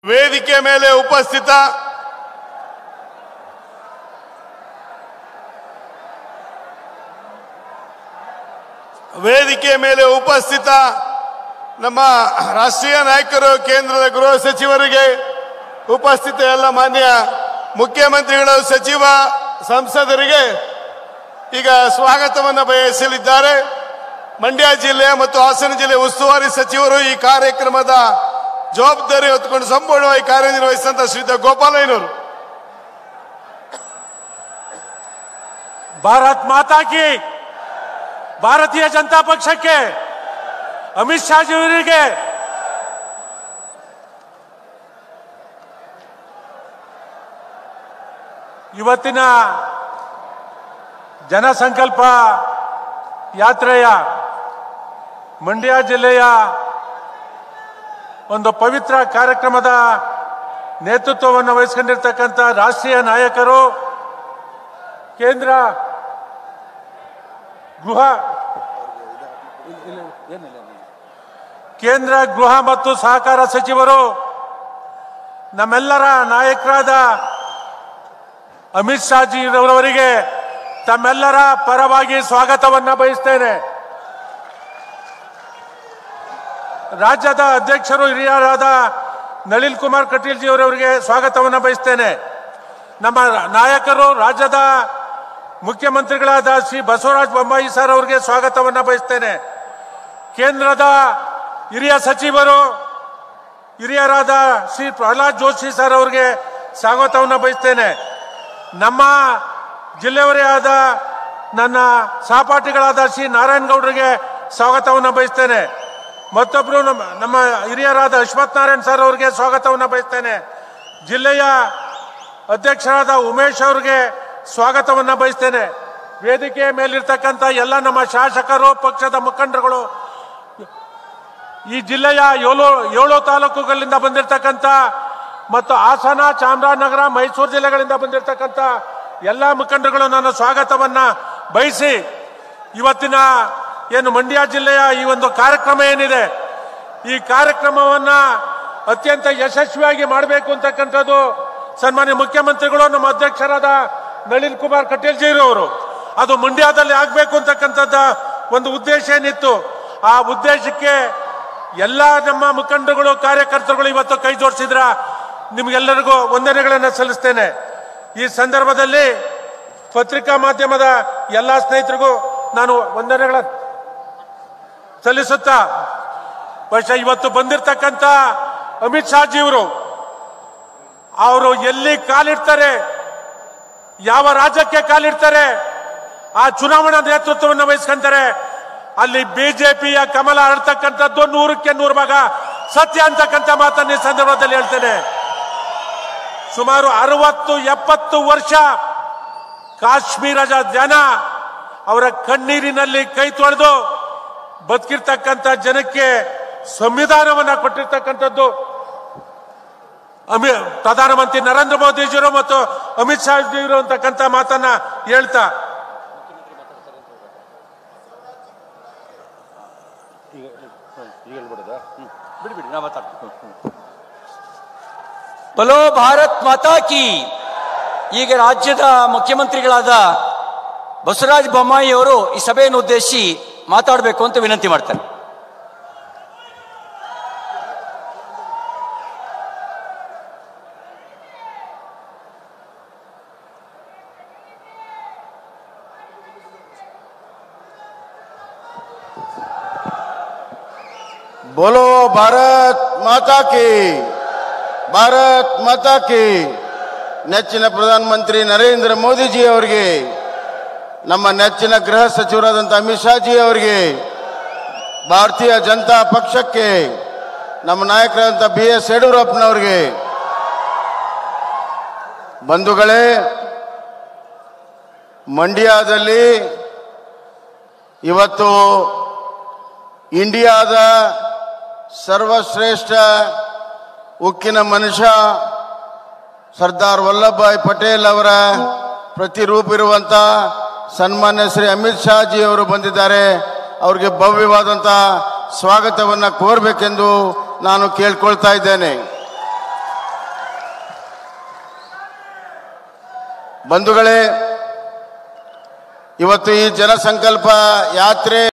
ವೇದಿಕೆ ಮೇಲೆ ಉಪಸ್ಥಿತ ವೇದಿಕೆ ಮೇಲೆ ಉಪಸ್ಥಿತ ನಮ್ಮ ರಾಷ್ಟ್ರೀಯ ನಾಯಕರು ಕೇಂದ್ರದ ಗೃಹ ಸಚಿವರಿಗೆ ಉಪಸ್ಥಿತ ಎಲ್ಲ ಮಾನ್ಯ ಮುಖ್ಯಮಂತ್ರಿಗಳು ಸಚಿವ ಸಂಸದರಿಗೆ ಈಗ ಸ್ವಾಗತವನ್ನು ಬಯಸಲಿದ್ದಾರೆ ಮಂಡ್ಯ ಜಿಲ್ಲೆ ಮತ್ತು ಹಾಸನ ಜಿಲ್ಲೆ ಉಸ್ತುವಾರಿ ಸಚಿವರು ಈ ಕಾರ್ಯಕ್ರಮದ ಜವಾಬ್ದಾರಿ ಹೊತ್ತುಕೊಂಡು ಸಂಪೂರ್ಣವಾಗಿ ಕಾರ್ಯನಿರ್ವಹಿಸಿದಂತ ಶ್ರೀಯುತ ಗೋಪಾಲಯ್ಯನವರು ಭಾರತ್ ಮಾತಾ ಕಿ ಭಾರತೀಯ ಜನತಾ ಪಕ್ಷಕ್ಕೆ ಅಮಿತ್ ಶಾ ಜಿಯವರಿಗೆ ಇವತ್ತಿನ ಜನಸಂಕಲ್ಪ ಯಾತ್ರೆಯ ಮಂಡ್ಯ ಜಿಲ್ಲೆಯ ಒಂದು ಪವಿತ್ರ ಕಾರ್ಯಕ್ರಮದ ನೇತೃತ್ವವನ್ನು ವಹಿಸಿಕೊಂಡಿರ್ತಕ್ಕಂಥ ರಾಷ್ಟ್ರೀಯ ನಾಯಕರು ಕೇಂದ್ರ ಗೃಹ ಕೇಂದ್ರ ಗೃಹ ಮತ್ತು ಸಹಕಾರ ಸಚಿವರು ನಮ್ಮೆಲ್ಲರ ನಾಯಕರಾದ ಅಮಿತ್ ಶಾ ಜಿರವರಿಗೆ ತಮ್ಮೆಲ್ಲರ ಪರವಾಗಿ ಸ್ವಾಗತವನ್ನ ಬಯಸ್ತೇನೆ ರಾಜ್ಯದ ಅಧ್ಯಕ್ಷರು ಹಿರಿಯರಾದ ನಳಿನ್ ಕುಮಾರ್ ಕಟೀಲ್ ಜಿಯವರವರಿಗೆ ಸ್ವಾಗತವನ್ನು ಬಯಸ್ತೇನೆ ನಮ್ಮ ನಾಯಕರು ರಾಜ್ಯದ ಮುಖ್ಯಮಂತ್ರಿಗಳಾದ ಶ್ರೀ ಬಸವರಾಜ ಬೊಮ್ಮಾಯಿ ಸರ್ ಅವರಿಗೆ ಸ್ವಾಗತವನ್ನು ಬಯಸ್ತೇನೆ ಕೇಂದ್ರದ ಹಿರಿಯ ಸಚಿವರು ಹಿರಿಯರಾದ ಶ್ರೀ ಪ್ರಹ್ಲಾದ್ ಜೋಶಿ ಸರ್ ಅವರಿಗೆ ಸ್ವಾಗತವನ್ನು ಬಯಸ್ತೇನೆ ನಮ್ಮ ಜಿಲ್ಲೆಯವರೇ ಆದ ನನ್ನ ಸಹಪಾಠಿಗಳಾದ ಶ್ರೀ ನಾರಾಯಣ ಗೌಡರಿಗೆ ಸ್ವಾಗತವನ್ನು ಬಯಸ್ತೇನೆ ಮತ್ತೊಬ್ಬರು ನಮ್ಮ ನಮ್ಮ ಹಿರಿಯರಾದ ಅಶ್ವಥ್ ನಾರಾಯಣ್ ಸರ್ ಅವರಿಗೆ ಸ್ವಾಗತವನ್ನು ಬಯಸ್ತೇನೆ ಜಿಲ್ಲೆಯ ಅಧ್ಯಕ್ಷರಾದ ಉಮೇಶ್ ಅವರಿಗೆ ಸ್ವಾಗತವನ್ನು ಬಯಸ್ತೇನೆ ವೇದಿಕೆ ಮೇಲಿರ್ತಕ್ಕಂಥ ಎಲ್ಲ ನಮ್ಮ ಶಾಸಕರು ಪಕ್ಷದ ಮುಖಂಡರುಗಳು ಈ ಜಿಲ್ಲೆಯ ಏಳು ಏಳು ತಾಲೂಕುಗಳಿಂದ ಬಂದಿರತಕ್ಕಂಥ ಮತ್ತು ಹಾಸನ ಚಾಮರಾಜನಗರ ಮೈಸೂರು ಜಿಲ್ಲೆಗಳಿಂದ ಬಂದಿರತಕ್ಕಂಥ ಎಲ್ಲ ಮುಖಂಡರುಗಳು ನನ್ನ ಸ್ವಾಗತವನ್ನ ಬಯಸಿ ಇವತ್ತಿನ ಏನು ಮಂಡ್ಯ ಜಿಲ್ಲೆಯ ಈ ಒಂದು ಕಾರ್ಯಕ್ರಮ ಏನಿದೆ ಈ ಕಾರ್ಯಕ್ರಮವನ್ನ ಅತ್ಯಂತ ಯಶಸ್ವಿಯಾಗಿ ಮಾಡಬೇಕು ಅಂತಕ್ಕಂಥದ್ದು ಸನ್ಮಾನ್ಯ ಮುಖ್ಯಮಂತ್ರಿಗಳು ನಮ್ಮ ಅಧ್ಯಕ್ಷರಾದ ನಳಿನ್ ಕುಮಾರ್ ಕಟೀಲ್ ಅವರು ಅದು ಮಂಡ್ಯದಲ್ಲಿ ಆಗಬೇಕು ಅಂತಕ್ಕಂಥದ್ದ ಒಂದು ಉದ್ದೇಶ ಏನಿತ್ತು ಆ ಉದ್ದೇಶಕ್ಕೆ ಎಲ್ಲ ನಮ್ಮ ಮುಖಂಡರುಗಳು ಕಾರ್ಯಕರ್ತರುಗಳು ಇವತ್ತು ಕೈ ಜೋಡಿಸಿದ್ರ ನಿಮ್ಗೆಲ್ಲರಿಗೂ ವಂದನೆಗಳನ್ನು ಸಲ್ಲಿಸ್ತೇನೆ ಈ ಸಂದರ್ಭದಲ್ಲಿ ಪತ್ರಿಕಾ ಮಾಧ್ಯಮದ ಎಲ್ಲ ಸ್ನೇಹಿತರಿಗೂ ನಾನು ವಂದನೆಗಳ ಸಲ್ಲಿಸುತ್ತಾ ಬಹುಶಃ ಇವತ್ತು ಬಂದಿರತಕ್ಕಂಥ ಅಮಿತ್ ಶಾ ಜಿಯವರು ಅವರು ಎಲ್ಲಿ ಕಾಲಿಡ್ತಾರೆ ಯಾವ ರಾಜ್ಯಕ್ಕೆ ಕಾಲಿಡ್ತಾರೆ ಆ ಚುನಾವಣಾ ನೇತೃತ್ವವನ್ನು ವಹಿಸ್ಕೊಂತಾರೆ ಅಲ್ಲಿ ಬಿಜೆಪಿಯ ಕಮಲ ಹರಡ್ತಕ್ಕಂಥದ್ದು ನೂರಕ್ಕೆ ನೂರು ಭಾಗ ಸತ್ಯ ಅಂತಕ್ಕಂಥ ಮಾತನ್ನು ಈ ಸಂದರ್ಭದಲ್ಲಿ ಹೇಳ್ತೇನೆ ಸುಮಾರು ಅರವತ್ತು ಎಪ್ಪತ್ತು ವರ್ಷ ಕಾಶ್ಮೀರದ ಜನ ಅವರ ಕಣ್ಣೀರಿನಲ್ಲಿ ಕೈ ತೊಳೆದು ಬದುಕಿರ್ತಕ್ಕಂಥ ಜನಕ್ಕೆ ಸಂವಿಧಾನವನ್ನ ಕೊಟ್ಟಿರ್ತಕ್ಕಂಥದ್ದು ಅಮಿ ಪ್ರಧಾನಮಂತ್ರಿ ನರೇಂದ್ರ ಮೋದಿಜಿಯವರು ಮತ್ತು ಅಮಿತ್ ಶಾ ಜಿಯವರು ಅಂತಕ್ಕಂಥ ಮಾತನ್ನ ಹೇಳ್ತಾ ಬಿಡ್ಬಿಡಿ ನಾ ಮಾತಾಡ್ತೀನಿ ಬಲೋ ಭಾರತ್ ಮಾತಾ ಕಿ ಈಗ ರಾಜ್ಯದ ಮುಖ್ಯಮಂತ್ರಿಗಳಾದ ಬಸವರಾಜ ಬೊಮ್ಮಾಯಿ ಅವರು ಈ ಸಭೆಯನ್ನು ಉದ್ದೇಶಿಸಿ ಮಾತಾಡಬೇಕು ಅಂತ ವಿನಂತಿ ಮಾಡ್ತಾರೆ बोलो ಭಾರತ್ ಮಾತಾ ಕಿ ಭಾರತ್ ಮಾತಾ ಕಿ ನೆಚ್ಚಿನ ಪ್ರಧಾನಮಂತ್ರಿ ನರೇಂದ್ರ ಮೋದಿಜಿ ಅವರಿಗೆ ನಮ್ಮ ನೆಚ್ಚಿನ ಗೃಹ ಸಚಿವರಾದಂಥ ಅಮಿತ್ ಶಾ ಜಿ ಅವರಿಗೆ ಭಾರತೀಯ ಜನತಾ ಪಕ್ಷಕ್ಕೆ ನಮ್ಮ ನಾಯಕರಾದಂಥ ಬಿ ಎಸ್ ಯಡಿಯೂರಪ್ಪನವರಿಗೆ ಬಂಧುಗಳೇ ಮಂಡ್ಯದಲ್ಲಿ ಇವತ್ತು ಇಂಡಿಯಾದ ಸರ್ವಶ್ರೇಷ್ಠ ಉಕ್ಕಿನ ಮನುಷ್ಯ ಸರ್ದಾರ್ ವಲ್ಲಭಭಾಯ್ ಪಟೇಲ್ ಅವರ ಪ್ರತಿರೂಪ ಇರುವಂತ ಸನ್ಮಾನ್ಯ ಶ್ರೀ ಅಮಿತ್ ಶಾ ಜಿ ಅವರು ಬಂದಿದ್ದಾರೆ ಅವ್ರಿಗೆ ಭವ್ಯವಾದಂಥ ಸ್ವಾಗತವನ್ನು ಕೋರಬೇಕೆಂದು ನಾನು ಕೇಳ್ಕೊಳ್ತಾ ಇದ್ದೇನೆ ಬಂಧುಗಳೇ ಇವತ್ತು ಈ ಜನಸಂಕಲ್ಪ ಯಾತ್ರೆ